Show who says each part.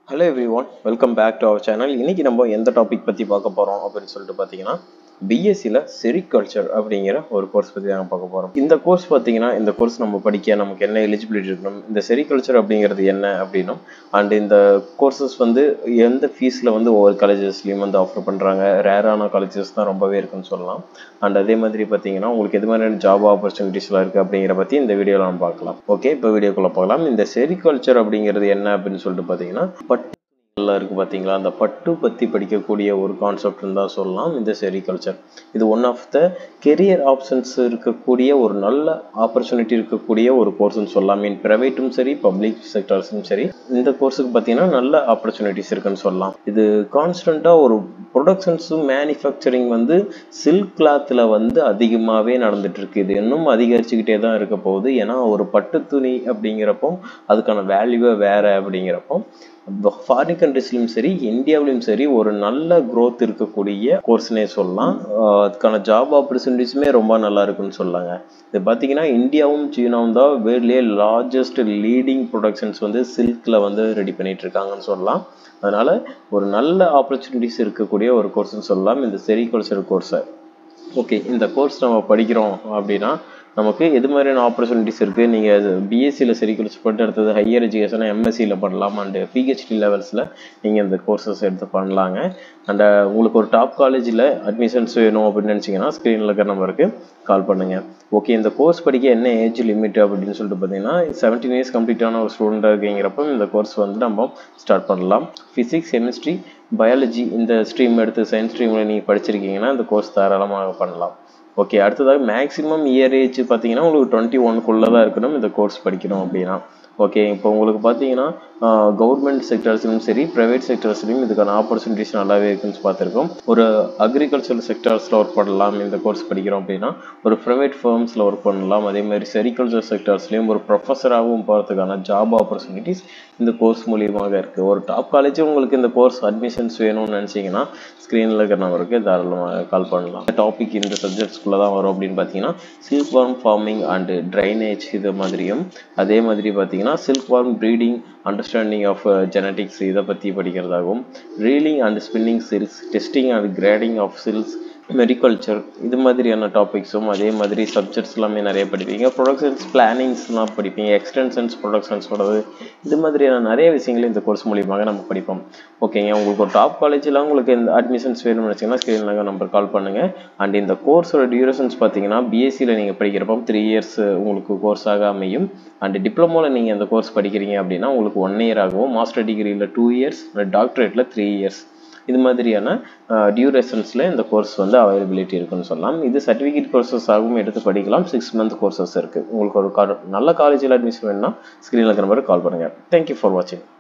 Speaker 1: hello everyone welcome back to our channel இன்னைக்கு நம்ம எந்த டாபிக் பற்றி பார்க்க போகிறோம் அப்படின்னு சொல்லிட்டு பார்த்தீங்கன்னா பிஎஸ்சியில் செரிகல்ச்சர் அப்படிங்கிற ஒரு கோர்ஸ் பற்றி நாங்கள் பார்க்க போகிறோம் இந்த கோர்ஸ் பார்த்தீங்கன்னா இந்த கோர்ஸ் நம்ம படிக்க நமக்கு என்ன எலிஜிபிலிட்டி இருக்கணும் இந்த செரிகல்ச்சர் அப்படிங்கிறது என்ன அப்படின்னும் அண்ட் இந்த கோர்சஸ் வந்து எந்த ஃபீஸில் வந்து ஒவ்வொரு காலேஜஸ்லையும் வந்து ஆஃபர் பண்ணுறாங்க ரேரான காலேஜஸ் தான் ரொம்பவே இருக்குன்னு சொல்லலாம் அண்ட் அதே மாதிரி பார்த்தீங்கன்னா உங்களுக்கு எது மாதிரியான ஜாப் ஆப்பர்ச்சுனிட்டிஸ்லாம் இருக்குது அப்படிங்கிற பற்றி இந்த வீடியோவில் நம்ம பார்க்கலாம் ஓகே இப்போ வீடியோக்குள்ளே பார்க்கலாம் இந்த செரிகல்ச்சர் அப்படிங்கிறது என்ன அப்படின்னு சொல்லிட்டு பார்த்தீங்கன்னா பட்டு நல்லா இருக்குது பார்த்தீங்களா அந்த பட்டு பற்றி படிக்கக்கூடிய ஒரு கான்செப்ட்னு தான் சொல்லலாம் இந்த செரிகல்ச்சர் இது one of the career options இருக்கக்கூடிய ஒரு நல்ல ஆப்பர்ச்சுனிட்டி இருக்கக்கூடிய ஒரு கோர்ஸ்னு சொல்லலாம் மீன் ப்ரைவேட்டும் சரி பப்ளிக் செக்டர்ஸும் சரி இந்த கோர்ஸுக்கு பார்த்தீங்கன்னா நல்ல ஆப்பர்ச்சுனிட்டிஸ் இருக்குன்னு சொல்லலாம் இது கான்ஸ்டண்ட்டாக ஒரு ப்ரொடக்ஷன்ஸும் மேனுஃபேக்சரிங் வந்து சில்க் கிளாத்தில் வந்து அதிகமாகவே நடந்துட்டு இருக்கு இது இன்னும் அதிகரிச்சுக்கிட்டே தான் இருக்க போகுது ஏன்னா ஒரு பட்டு துணி அப்படிங்கிறப்போ அதுக்கான வேல்யூவே வேற அப்படிங்கிறப்போ ஃபாரின் கண்ட்ரிஸ்லையும் சரி இந்தியாவிலையும் சரி ஒரு நல்ல க்ரோத் இருக்கக்கூடிய கோர்ஸ்னே சொல்லலாம் ஆஹ் அதுக்கான ஜாப் ஆப்பர்ச்சுனிட்டிஸுமே ரொம்ப நல்லா இருக்குன்னு சொல்லாங்க இது பார்த்தீங்கன்னா இந்தியாவும் சீனாவும் தான் வேர்ல்ட்லேயே லார்ஜஸ்ட் லீடிங் ப்ரொடக்ஷன்ஸ் வந்து சில்கில் வந்து ரெடி பண்ணிட்டு இருக்காங்கன்னு சொல்லலாம் அதனால ஒரு நல்ல ஆப்பர்ச்சுனிட்டிஸ் இருக்கக்கூடிய ஒரு கோர்ஸ்னு சொல்லலாம் இந்த செரிகல்ச்சர் கோர்ஸை ஓகே இந்த கோர்ஸ் நம்ம படிக்கிறோம் அப்படின்னா நமக்கு எது மாதிரியான ஆப்பர்ச்சுனிட்டிஸ் இருக்குது நீங்கள் பிஎஸ்சியில் செரிகுலர்ஸ் பண்ணிட்டு அடுத்தது ஹையர் எஜுகேஷனை எம்எஸ்சியில் பண்ணலாம் அண்டு பிஹெச்டி லெவல்ஸில் நீங்கள் இந்த கோர்சஸ் எடுத்து பண்ணலாங்க அண்ட் உங்களுக்கு ஒரு டாப் காலேஜில் அட்மிஷன்ஸ் வேணும் அப்படின்னு நினச்சிங்கன்னா ஸ்க்ரீனில் இருக்கிற நம்பருக்கு கால் பண்ணுங்கள் ஓகே இந்த கோர்ஸ் படிக்க என்ன ஏஜ் லிமிட் அப்படின்னு சொல்லிட்டு பார்த்தீங்கன்னா செவன்டீன் இயர்ஸ் கம்ப்ளீட்டான ஒரு ஸ்டூடெண்ட் இருக்கீங்கிறப்ப இந்த கோர்ஸ் வந்து நம்ம ஸ்டார்ட் பண்ணலாம் ஃபிசிக்ஸ் கெமிஸ்ட்ரி பயாலஜி இந்த ஸ்ட்ரீம் எடுத்து சயின்ஸ் ஸ்ட்ரீமில் நீங்கள் படிச்சிருக்கீங்கன்னா இந்த கோர்ஸ் தாராளமாக பண்ணலாம் ஓகே அடுத்ததாக மேக்ஸிமம் இயர் ஏஜ் பார்த்தீங்கன்னா உங்களுக்கு டுவெண்ட்டி ஒன்க்குள்ளே தான் இருக்கணும் இந்த கோர்ஸ் படிக்கணும் அப்படின்னா ஓகே இப்போ உங்களுக்கு பார்த்தீங்கன்னா கவர்மெண்ட் செக்டர்ஸ்லையும் சரி ப்ரைவேட் செக்டர்ஸ்லையும் இதுக்கான ஆப்பர்ச்சுனிட்டிஸ் நல்லாவே இருக்குன்னு பார்த்துருக்கோம் ஒரு அக்ரிகல்ச்சர் செக்டர்ஸில் ஒர்க் பண்ணலாம் இந்த கோர்ஸ் படிக்கிறோம் அப்படின்னா ஒரு ப்ரைவேட் ஃபர்ம்ஸில் ஒர்க் பண்ணலாம் அதே மாதிரி செரிகல்ச்சர் செக்டர்ஸ்லையும் ஒரு ப்ரொஃபஸராகவும் போகிறதுக்கான ஜாப் ஆப்பர்ச்சுனிட்டிஸ் இந்த கோர்ஸ் மூலியமாக இருக்குது ஒரு டாப் காலேஜும் உங்களுக்கு இந்த கோர்ஸ் அட்மிஷன்ஸ் வேணும்னு நினச்சிங்கன்னா ஸ்க்ரீனில் இருக்கிற நம்பருக்கு தாராளமாக கால் பண்ணலாம் டாபிக் இந்த சப்ஜெக்ட்ஸ்குள்ளே தான் வரும் அப்படின்னு பார்த்தீங்கன்னா silk worm farming and drainage இது மாதிரியும் அதே மாதிரி பார்த்தீங்கன்னா silk worm breeding understanding of genetics இதை பற்றி படிக்கிறதாகவும் reeling and spinning silks testing and grading of silks moriculture இது மாதிரியான டாபிக்ஸும் அதே மாதிரி சப்ஜெக்ட்ஸ் எல்லாமே நிறைய படிப்பீங்க ப்ரொடக்ஷன்ஸ் பிளானிங்ஸ்லாம் படிப்பீங்க எக்ஸ்டென்ஷன்ஸ் ப்ரொடக்ஷன்ஸோடது இது மாதிரியான நிறைய விஷயங்கள் இந்த கோர்ஸ் மூலியமாக நம்ம படிப்போம் ஓகேங்க உங்களுக்கு ஒரு டாப் காலேஜில் உங்களுக்கு இந்த அட்மிஷன்ஸ் வேணும்னு நினச்சிங்கன்னா ஸ்க்ரீனில் நம்பர் கால் பண்ணுங்கள் அண்ட் இந்த கோர்ஸோட டியூரேஷன்ஸ் பார்த்தீங்கன்னா பிஎஸ்சியில் நீங்கள் படிக்கிறப்போ த்ரீ இயர்ஸ் உங்களுக்கு கோர்ஸாக அமையும் அண்ட் டிப்ளமோவில் நீங்கள் இந்த கோர்ஸ் படிக்கிறீங்க அப்படின்னா உங்களுக்கு ஒன் இயர் ஆகும் மாஸ்டர் டிகிரியில் டூ இயர்ஸ் டாக்டரேட்டில் த்ரீ இயர்ஸ் இது மாதிரியான டியூரேஷன்ஸில் இந்த கோர்ஸ் வந்து அவைலபிலிட்டி இருக்குன்னு சொல்லலாம் இது சர்டிஃபிகேட் கோர்சஸ் ஆகவும் எடுத்து படிக்கலாம் சிக்ஸ் மந்த் கோர்சஸ் இருக்குது உங்களுக்கு ஒரு நல்ல காலேஜில் அட்மிஷன் வேணும்னா ஸ்க்ரீனில் இருக்கிற மாதிரி கால் பண்ணுங்கள் தேங்க்யூ ஃபார் வாட்சிங்